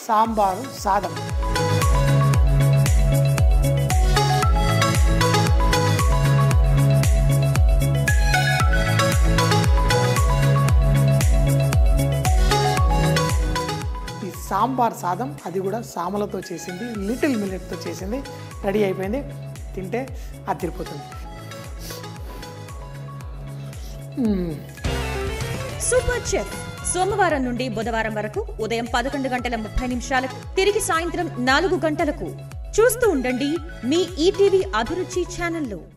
సాంబారు సాదం ఈ సాంబార్ సాదం అది కూడా సామలతో చేసింది లిటిల్ మిల్లెట్తో చేసింది రెడీ అయిపోయింది తింటే అదిరిపోతుంది సూపర్ చెఫ్ సోమవారం నుండి బుధవారం వరకు ఉదయం పదకొండు గంటల ముప్పై నిమిషాలకు తిరిగి సాయంత్రం నాలుగు గంటలకు చూస్తూ ఉండండి మీ ఈటీవీ అభిరుచి ఛానల్లో